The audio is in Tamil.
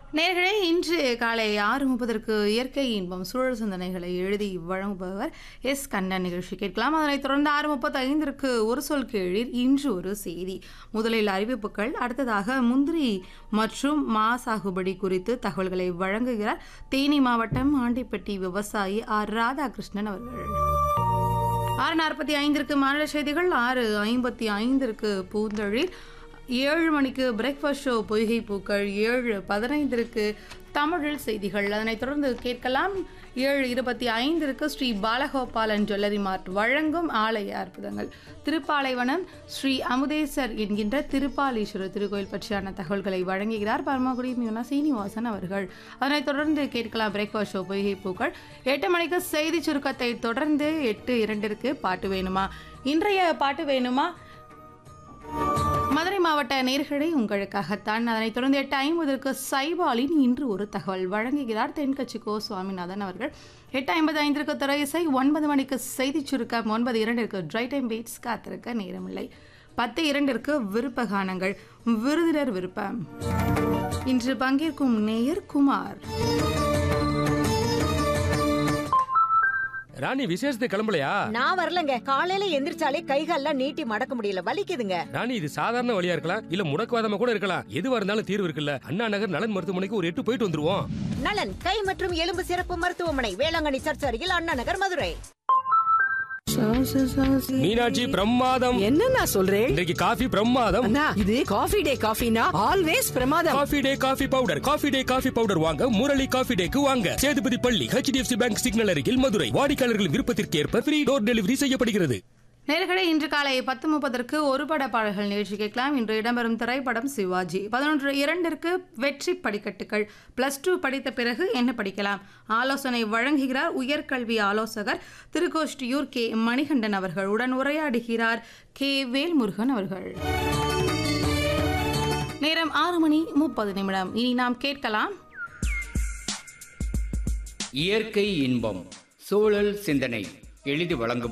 நேர்களே இன்று காலை ஆறு முப்பதற்கு இயற்கை இன்பம் சூழல் சிந்தனைகளை எழுதி வழங்குபவர் எஸ் கண்ணன் நிகழ்ச்சி கேட்கலாம் அதனைத் தொடர்ந்து ஆறு முப்பத்தி ஐந்திற்கு ஒரு சொல் கேளிர் இன்று ஒரு செய்தி முதலில் அறிவிப்புகள் அடுத்ததாக முந்திரி மற்றும் மா சாகுபடி குறித்து தகவல்களை வழங்குகிறார் தேனி மாவட்டம் ஆண்டிப்பட்டி விவசாயி ஆர் ராதாகிருஷ்ணன் அவர்கள் ஆறு நாற்பத்தி ஐந்திற்கு மாநில செய்திகள் ஆறு ஐம்பத்தி ஐந்திற்கு பூந்தொழில் ஏழு மணிக்கு பிரேக்ஃபாஸ்ட் ஷோ பொய்கை பூக்கள் ஏழு பதினைந்திற்கு தமிழில் செய்திகள் அதனைத் தொடர்ந்து கேட்கலாம் ஏழு இருபத்தி ஐந்திற்கு ஸ்ரீ பாலகோபாலன் ஜுவல்லரி மார்ட் வழங்கும் ஆலய அற்புதங்கள் திருப்பாலைவனம் ஸ்ரீ அமுதேசர் என்கின்ற திருப்பாலீஸ்வரர் திருக்கோயில் பற்றியான தகவல்களை வழங்குகிறார் பரமக்குடி மியூனா சீனிவாசன் அவர்கள் அதனைத் தொடர்ந்து கேட்கலாம் பிரேக்ஃபாஸ்ட் ஷோ பொய்கை பூக்கள் எட்டு மணிக்கு செய்தி சுருக்கத்தை தொடர்ந்து எட்டு இரண்டிற்கு பாட்டு வேணுமா இன்றைய பாட்டு வேணுமா மதுரை மாவட்ட நேர்களை உங்களுக்காகத்தான் அதனைத் தொடர்ந்து எட்டு ஐம்பதற்கு சைபாலின் இன்று ஒரு தகவல் வழங்குகிறார் தென்கட்சி கோ சுவாமிநாதன் அவர்கள் எட்டு ஐம்பது ஐந்திற்கு துறை இசை ஒன்பது மணிக்கு செய்திச் சுருக்கம் ஒன்பது இரண்டிற்கு ட்ரை டைம் பீட்ஸ் காத்திருக்க நேரமில்லை பத்து இரண்டிற்கு விருப்ப கானங்கள் விருதினர் விருப்பம் இன்று பங்கேற்கும் நேயர் குமார் ராணி விசேஷத்துக்கு கிளம்பலையா நான் வரலங்க காலையில எந்திரிச்சாலே கைகால்லாம் நீட்டி மடக்க முடியல வலிக்குதுங்க ராணி இது சாதாரண வழியா இருக்கலாம் இல்ல முடக்குவாதமா கூட இருக்கலாம் எதுவா இருந்தாலும் தீர்வு இருக்குல்ல அண்ணா நகர் நலன் மருத்துவமனைக்கு ஒரு எட்டு போயிட்டு வந்துருவோம் நலன் கை மற்றும் எலும்பு சிறப்பு மருத்துவமனை வேளாங்கண்ணி சர்ச் அருகில் அண்ணா நகர் மதுரை மீனாட்சி பிரமாதம் என்னண்ணா சொல்றேன் இன்றைக்கு காஃபி பிரமாதம் அண்ணா இது காஃபி டே காஃபினா ஆல்வேஸ் பிரமாதம் coffee Day coffee powder coffee Day coffee powder வாங்க முரளி காஃபி டேக்கு வாங்க சேதுபதி பள்ளி ஹெச்டிஎஃப்சி பேங்க் சிக்னல் அருகில் மதுரை வாடிக்கையாளர்களின் விருப்பத்திற்கு ஏற்ப ஃப்ரீ டோர் டெலிவரி செய்யப்படுகிறது நேர்களே இன்று காலை பத்து முப்பதற்கு ஒரு பட பாடல்கள் நிகழ்ச்சி கேட்கலாம் இன்று இடம்பெறும் திரைப்படம் சிவாஜி பதினொன்று இரண்டிற்கு வெற்றி படிக்கட்டுகள் பிளஸ் டூ படித்த பிறகு என்ன படிக்கலாம் ஆலோசனை வழங்குகிறார் உயர்கல்வி ஆலோசகர் திருக்கோஷ்டியூர் கே மணிகண்டன் அவர்கள் உடன் உரையாடுகிறார் கே வேல்முருகன் அவர்கள் நேரம் ஆறு மணி முப்பது நிமிடம் இனி நாம் கேட்கலாம் இயற்கை இன்பம் சூழல் சிந்தனை எழுதி வழங்கும்